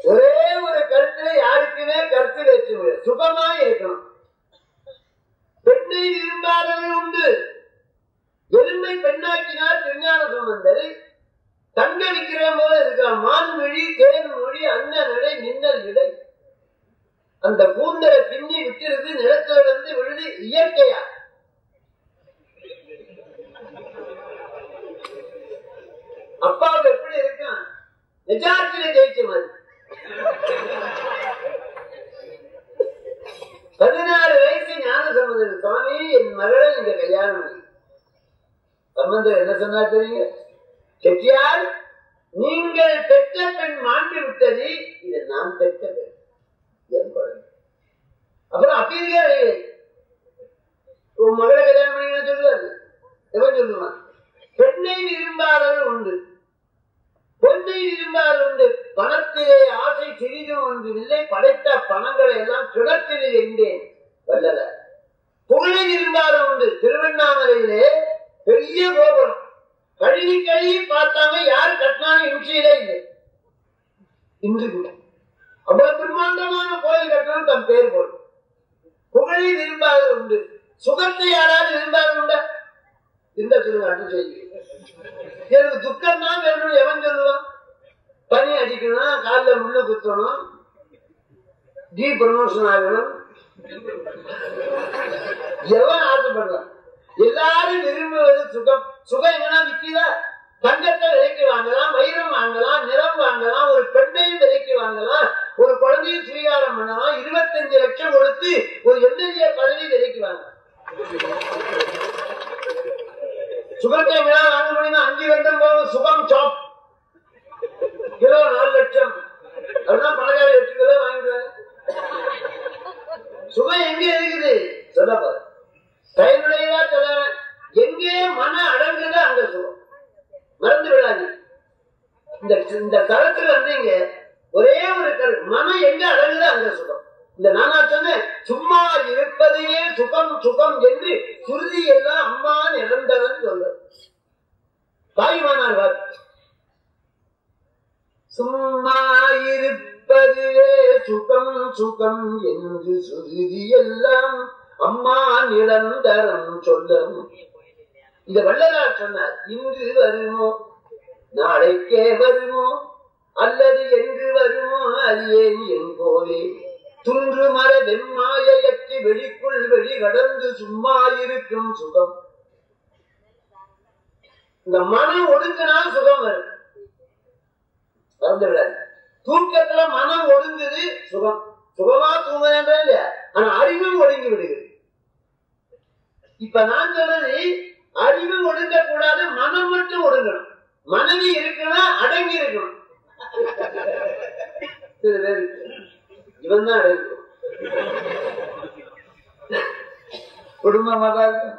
ஒரே ஒரு கருத்துல யாருக்குமே கருத்து வேற்றுமை சுகமா இருக்கணும் பெண்ணை விரும்பாதவர்கள் உண்டு எருமை பெண்ணாக்கினார் திருஞான சம்பந்தர் தங்க விக்கிற போல இருக்கலாம் மான் மொழி தேன் மொழி அன்ன நடை மின்னல் இடை அந்த கூந்தலை பின்னி விட்டிருந்து நிலத்துல வந்து விழுது இயற்கையா அப்பாவுக்கு எப்படி இருக்கான் நிஜாத்தில ஜெயிச்ச மாதிரி பதினாறு வயசு ஞான சம்பந்தர் சுவாமி என் மகளை நீங்க கல்யாணம் பண்ணி சம்பந்தர் என்ன சொன்னார் தெரியுங்க செட்டியார் நீங்கள் பெற்ற பெண் மாண்டு விட்டது இது நான் பெற்ற பெண் என் குழந்தை அப்புறம் அப்பீலுக்கே அடையலை உன் மகளை கல்யாணம் பண்ணி சொல்லுவாரு எவன் சொல்லுவான் பெண்ணை விரும்பாதவர்கள் உண்டு பொன்னை விரும்பாதவர்கள் உண்டு பணத்திலே ஆசை சிறிதும் ஒன்று இல்லை படைத்த பணங்களை எல்லாம் கிணற்றில் எண்டேன் வல்லல புகழை விரும்பாத உண்டு திருவண்ணாமலையிலே பெரிய கோபுரம் கழுவி கழுவி பார்த்தாங்க யார் கட்டினாலும் இம்சையிலே இல்லை இன்று கூட அவ்வளவு பிரம்மாண்டமான கோயில் கட்டணும் தன் பேர் போடும் புகழை விரும்பாத உண்டு சுகத்தை யாராவது விரும்பாத உண்டா இந்த சொல்லுங்க அடுத்த செய்தி எனக்கு துக்கம் தான் வேணும் எவன் சொல்லுவான் பனி அடிக்கணும் காலில் முள்ளு குத்தணும் டி ப்ரமோஷன் ஆகணும் எவன் ஆசைப்படுறான் எல்லாரும் விரும்புவது சுகம் சுகம் எங்கன்னா விற்கிதா தங்கத்தை விலைக்கு வாங்கலாம் வைரம் வாங்கலாம் நிறம் வாங்கலாம் ஒரு பெண்ணையும் விலைக்கு வாங்கலாம் ஒரு குழந்தையும் ஸ்வீகாரம் பண்ணலாம் இருபத்தஞ்சு லட்சம் கொடுத்து ஒரு எம்எல்ஏ பதவி விலைக்கு வாங்கலாம் சுகத்தை எங்கேயா வாங்க முடியுமா அஞ்சு லட்சம் போகும் சுகம் சாப் கிலோ நாலு லட்சம் அதுதான் பணக்கார எட்டு கிலோ வாங்கிடுவாங்க சுகம் எங்க இருக்குது சொல்ல பாரு கைவிடையா சொல்லுறேன் எங்கே மன அடங்குதோ அங்க சுகம் மறந்து விடாது இந்த இந்த தளத்துல வந்தீங்க ஒரே ஒரு கரு மனம் எங்க அடங்குதோ அங்க சுகம் இந்த நானா சொன்னேன் சும்மா இருப்பதையே சுகம் சுகம் என்று சுருதி எல்லாம் அம்மா நிரந்தரம் சொல்லு தாய்மானார் வாக்கு சும்மா இருப்பதுவே சுகம் சுகம் என்று சுருதி எல்லாம் அம்மா நிரந்தரம் சொல்லும் இந்த வள்ளலார் சொன்னார் இன்று வருமோ நாளைக்கே வருமோ அல்லது என்று வருமோ அது ஏன் எங்கோவே துன்று மர வெம்மாயற்றி வெளிக்குள் வெளி கடந்து சும்மா இருக்கும் சுகம் இந்த மனம் ஒடுங்கினா சுகம் வரும் மறந்துவிடாது தூக்கத்துல மனம் ஒடுங்குது சுகம் சுகமா தூங்குறேன்ற இல்லையா ஆனா அறிவும் ஒடுங்கி விடுகிறது இப்ப நான் சொல்றது அறிவு ஒடுங்க கூடாது மனம் மட்டும் ஒடுங்கணும் மனைவி இருக்குன்னா அடங்கி இருக்கணும் சில பேருக்கு இவன் தான் அடங்கி குடும்பமா தான் இருக்கும்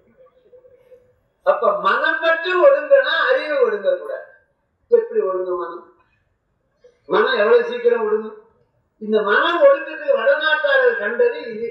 அப்ப மனம் மட்டும் ஒடுங்கனா அறிவு ஒடுங்க கூடாது எப்படி ஒடுங்க மனம் மனம் எவ்வளவு சீக்கிரம் ஒடுங்கும் இந்த மனம் ஒடுங்கிறதுக்கு வடநாட்டாளர் கண்டது இது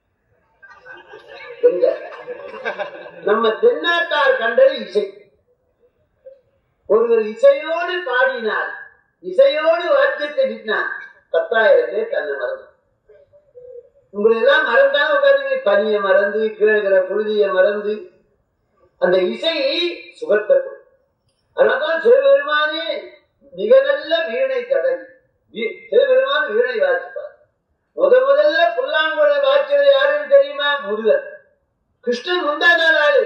எங்க நம்ம தென்னாட்டார் கண்டது இசை ஒருவர் இசையோடு பாடினார் இசையோடு வாத்தியத்தை விட்டார் பத்தாயிரம் பேர் தன்னை மறந்து உங்களை எல்லாம் மறந்தாங்க உட்காந்து பனியை மறந்து கீழகிற புழுதியை மறந்து அந்த இசை சுகத்தை கொடுக்கும். அதனால்தான் சிவபெருமானே மிக நல்ல வீணை தடவி வீ- சிவபெருமான் வீணை வாசிப்பார் முத முதல்ல புல்லாங்குழலை வாய்ச்சது யாருன்னு தெரியுமா முருகன் கிருஷ்ணன் முந்தா நாள் ஆளு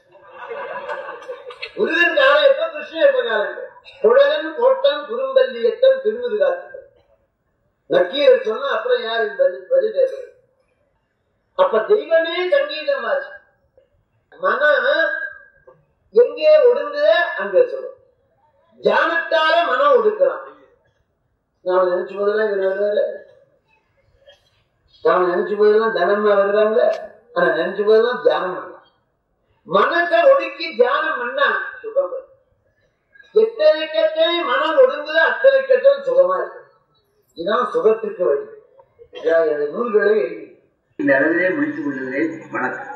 முருகன் காலம் எப்ப கிருஷ்ணன் எப்ப காலம் குழலன் கோட்டன் குறும்பல்லியத்தன் திருமுருகாத்தன் நக்கீரர் சொன்னா அப்புறம் யாரு பதில் பதில் பேசுறது? அப்ப தெய்வமே சங்கீதம் வாசி மனம் எங்கே ஒடுங்குத அங்க சொல்லும் தியானத்தால மனம் ஒடுக்கலாம் நாம நினைச்சு போதெல்லாம் இவர் வருவாரு நாம நினைச்சு போதெல்லாம் தனமா வருவாங்க ஆனா நினைச்சு போதெல்லாம் தியானம் பண்ணலாம் மனத்தை ஒடுக்கி தியானம் பண்ணா சுகம் வரும். எத்தனைக்கு எத்தனை மனம் ஒடுங்குதோ அத்தனைக்கு எத்தனை சுகமா இருக்கு இதுதான் சுகத்துக்கு வழி இதான் எனது நூல்களை எழுதி இந்த அளவிலே முடித்துக் கொள்கிறேன் வணக்கம்